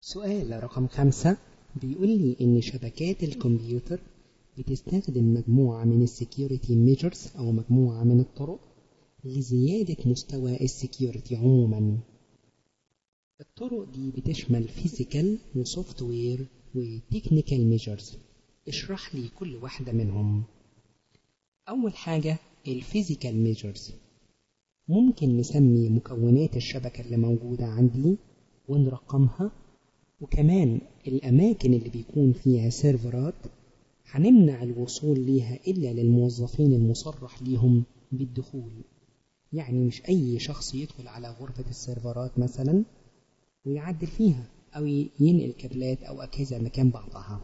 سؤال رقم خمسة بيقول لي إن شبكات الكمبيوتر بتستخدم مجموعة من السكيورتي ميجرز أو مجموعة من الطرق لزيادة مستوى السكيورتي عموما الطرق دي بتشمل فيزيكال وسوفت وير وتكنيكال ميجرز اشرح لي كل واحدة منهم أول حاجة الفيزيكال ميجرز ممكن نسمي مكونات الشبكة اللي موجودة عندي ونرقمها وكمان الأماكن اللي بيكون فيها سيرفرات هنمنع الوصول ليها إلا للموظفين المصرح ليهم بالدخول يعني مش أي شخص يدخل على غرفة السيرفرات مثلا ويعدل فيها أو ينقل كابلات أو أجهزة مكان بعضها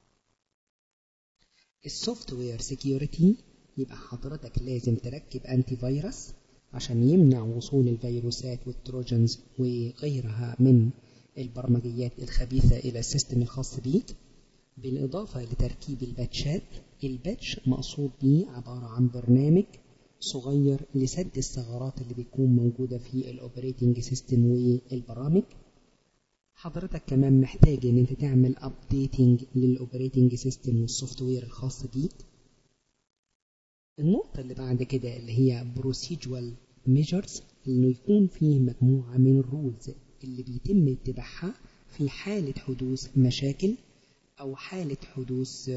السوفت وير سيكيورتي يبقى حضرتك لازم تركب أنتي فيروس عشان يمنع وصول الفيروسات والتروجنز وغيرها من البرمجيات الخبيثة إلى السيستم الخاص بيك بالإضافة لتركيب الباتشات الباتش مقصود بيه عبارة عن برنامج صغير لسد الثغرات اللي بتكون موجودة في الأوبريتنج سيستم والبرامج حضرتك كمان محتاج ان انت تعمل ابديتنج للاوبريتنج سيستم والسوفت وير الخاص بيك النقطة اللي بعد كده اللي هي procedural measures انه يكون فيه مجموعة من الرولز اللي بيتم اتباعها في حالة حدوث مشاكل أو حالة حدوث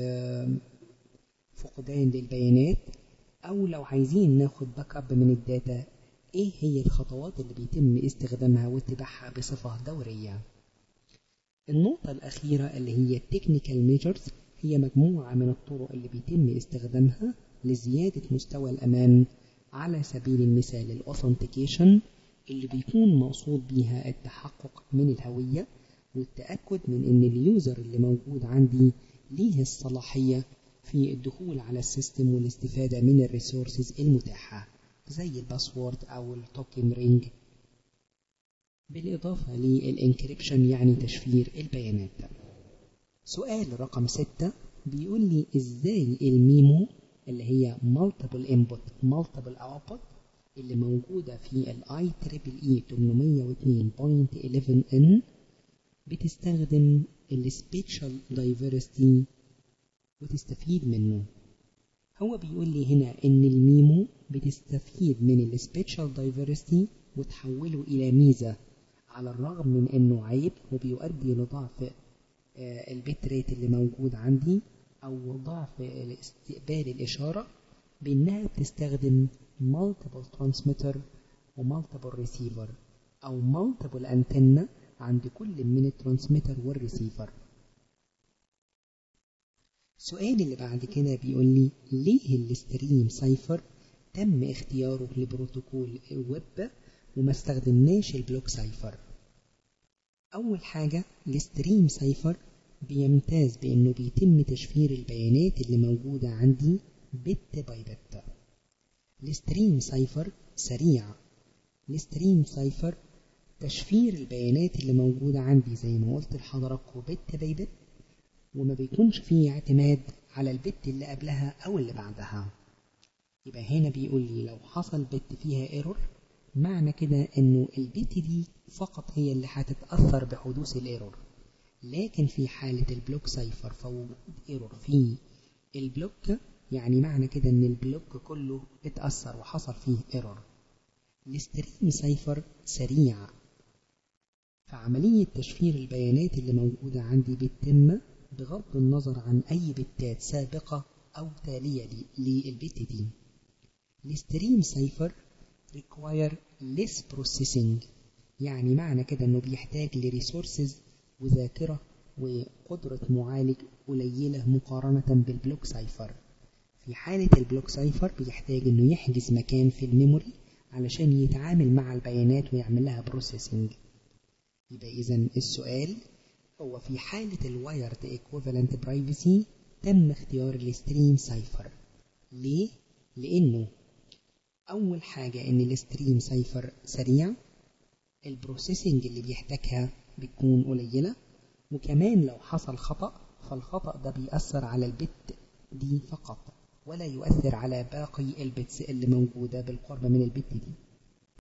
فقدان للبيانات أو لو عايزين ناخد باك اب من الداتا إيه هي الخطوات اللي بيتم استخدامها واتباعها بصفة دورية النقطة الأخيرة اللي هي technical measures هي مجموعة من الطرق اللي بيتم استخدامها لزيادة مستوى الأمان على سبيل المثال الأوثنتيكيشن اللي بيكون مقصود بيها التحقق من الهوية والتأكد من أن اليوزر اللي موجود عندي ليه الصلاحية في الدخول على السيستم والاستفادة من الريسورسز المتاحة زي الباسورد أو التوكن رينج بالإضافة للإنكريبشن يعني تشفير البيانات سؤال رقم ستة بيقول لي إزاي الميمو اللي هي multiple input multiple output اللي موجودة في ال IEEE 802.11n بتستخدم ال Spatial Diversity وتستفيد منه هو بيقول لي هنا ان الميمو بتستفيد من ال Spatial Diversity وتحوله إلى ميزة على الرغم من انه عيب وبيؤدي لضعف البيت ريت اللي موجود عندي أو ضعف استقبال الإشارة بأنها بتستخدم multiple transmitter و multiple receiver أو multiple antenna عند كل من الترانسميتر والريسيفر السؤال اللي بعد كده بيقول لي ليه الستريم سايفر تم اختياره لبروتوكول الويب وما استخدمناش البلوك سايفر أول حاجة الستريم سايفر بيمتاز بأنه بيتم تشفير البيانات اللي موجودة عندي بت باي بت الستريم سايفر سريع الستريم سايفر تشفير البيانات اللي موجودة عندي زي ما قلت لحضراتكم بت باي بت وما بيكونش فيه اعتماد على البت اللي قبلها أو اللي بعدها يبقى هنا بيقول لي لو حصل بت فيها ايرور معنى كده انه البت دي فقط هي اللي هتتأثر بحدوث الايرور لكن في حالة البلوك سايفر فوجود ايرور في البلوك يعني معنى كده ان البلوك كله اتأثر وحصل فيه ايرور الستريم سايفر سريع فعملية تشفير البيانات اللي موجودة عندي بتتم بغض النظر عن أي بتات سابقة أو تالية للبت دي الستريم سايفر require less processing يعني معنى كده انه بيحتاج لريسورسز وذاكرة وقدرة معالج قليلة مقارنة بالبلوك سايفر في حالة البلوك سايفر بيحتاج انه يحجز مكان في الميموري علشان يتعامل مع البيانات ويعمل لها بروسيسنج يبقى إذا السؤال هو في حالة الوايرد ايكوفالنت برايفسي تم اختيار الستريم سايفر ليه؟ لأنه أول حاجة إن الستريم سايفر سريع البروسيسنج اللي بيحتاجها بتكون قليلة وكمان لو حصل خطأ فالخطأ ده بيأثر على البت دي فقط ولا يؤثر على باقي البتس اللي موجودة بالقرب من البت دي